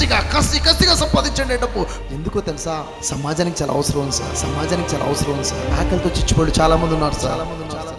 కసిగా కసి కసిగా సంపాదించండి డబ్బు ఎందుకో తెలుసా సమాజానికి చాలా అవసరం ఉంది సార్ సమాజానికి చాలా అవసరం ఉంది సార్ ఆకలితో చిచ్చుకోళ్ళు చాలా మంది ఉన్నారు సార్ చాలా మంది ఉన్నారు సార్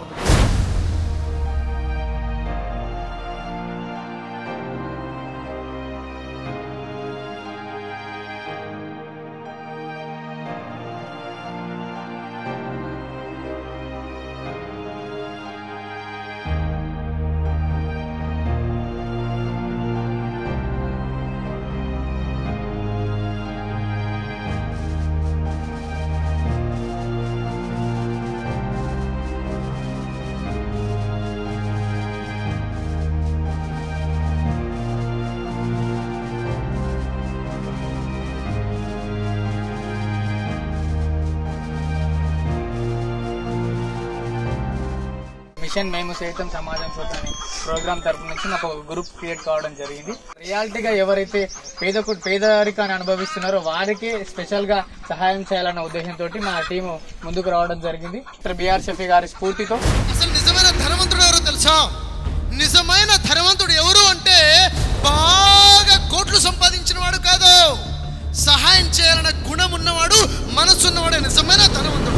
మిషన్ మేము సైతం సమాజం కోసం అనే ప్రోగ్రామ్ తరపు నుంచి మాకు ఒక గ్రూప్ క్రియేట్ కావడం జరిగింది రియాలిటీగా ఎవరైతే పేద కు- పేదరికాన్ని అనుభవిస్తున్నారో వారికి స్పెషల్ గా సహాయం చేయాలన్న ఉద్దేశంతో మా టీము ముందుకు రావడం జరిగింది బిఆర్ షఫీ గారి స్ఫూర్తితో అసలు నిజమైన ధనవంతుడు ఎవరో తెలుసా నిజమైన ధనవంతుడు ఎవరు అంటే బాగా కోట్లు సంపాదించిన వాడు కాదు సహాయం చేయాలన్న గుణం ఉన్నవాడు మనసు ఉన్నవాడే నిజమైన ధనవంతుడు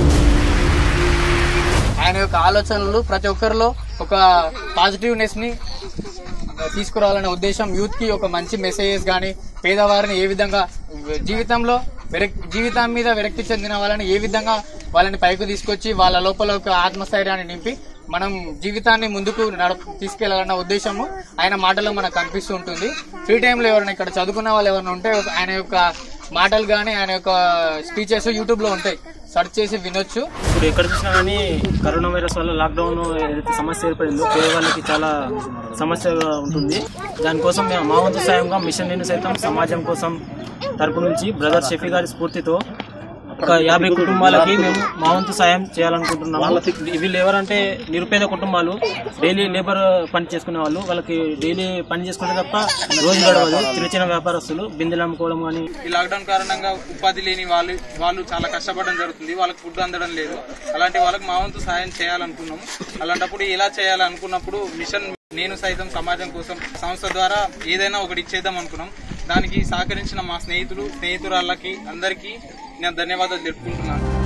ఆయన యొక్క ఆలోచనలు ప్రతి ఒక్కరిలో ఒక పాజిటివ్నెస్ ని తీసుకురావాలనే ఉద్దేశం యూత్ కి ఒక మంచి మెసేజెస్ కానీ పేదవారిని ఏ విధంగా జీవితంలో విరక్- జీవితం మీద విరక్తి చెందిన వాళ్ళని ఏ విధంగా వాళ్ళని పైకి తీసుకొచ్చి వాళ్ళ లోపల ఒక ఆత్మస్థైర్యాన్ని నింపి మనం జీవితాన్ని ముందుకు నడ తీసుకెళ్లాలన్న ఉద్దేశము ఆయన మాటలో మనకు కనిపిస్తూ ఉంటుంది ఫ్రీ టైంలో ఎవరైనా ఇక్కడ చదువుకున్న వాళ్ళు ఎవరైనా ఉంటే ఒక- ఆయన యొక్క మాటలు కానీ ఆయన యొక్క స్పీచెస్ యూట్యూబ్ లో ఉంటాయి సెర్చ్ చేసి వినొచ్చు ఇప్పుడు ఎక్కడ చూసినా కానీ కరోనా వైరస్ వల్ల లాక్డౌన్ ఏదైతే సమస్య ఏర్పడిందో పేదవాళ్ళకి చాలా సమస్యగా ఉంటుంది దానికోసం మేము మా వంతు సాయంగా మిషన్ నేను సైతం సమాజం కోసం తరపు నుంచి బ్రదర్ షఫీ గారి స్ఫూర్తితో ఒక యాభై కుటుంబాలకి మేము మా వంతు సాయం చేయాలనుకుంటున్నాము వీళ్ళు ఎవరంటే నిరుపేద కుటుంబాలు డైలీ లేబర్ పని చేసుకునే వాళ్ళు వాళ్ళకి డైలీ పని చేసుకుంటే తప్ప రోజు గడవదు చిన్న చిన్న వ్యాపారస్తులు బిందెలు అమ్ముకోవడం కానీ ఈ లాక్డౌన్ కారణంగా ఉపాధి లేని వాళ్ళు వాళ్ళు చాలా కష్టపడడం జరుగుతుంది వాళ్ళకి ఫుడ్ అందడం లేదు అలాంటి వాళ్ళకి మా వంతు సాయం చేయాలనుకున్నాము అలాంటప్పుడు ఎలా చేయాలనుకున్నప్పుడు మిషన్ నేను సైతం సమాజం కోసం సంస్థ ద్వారా ఏదైనా ఒకటి ఇచ్చేద్దాం అనుకున్నాం దానికి సహకరించిన మా స్నేహితులు స్నేహితురాళ్ళకి అందరికీ నేను ధన్యవాదాలు తెలుపుకుంటున్నాను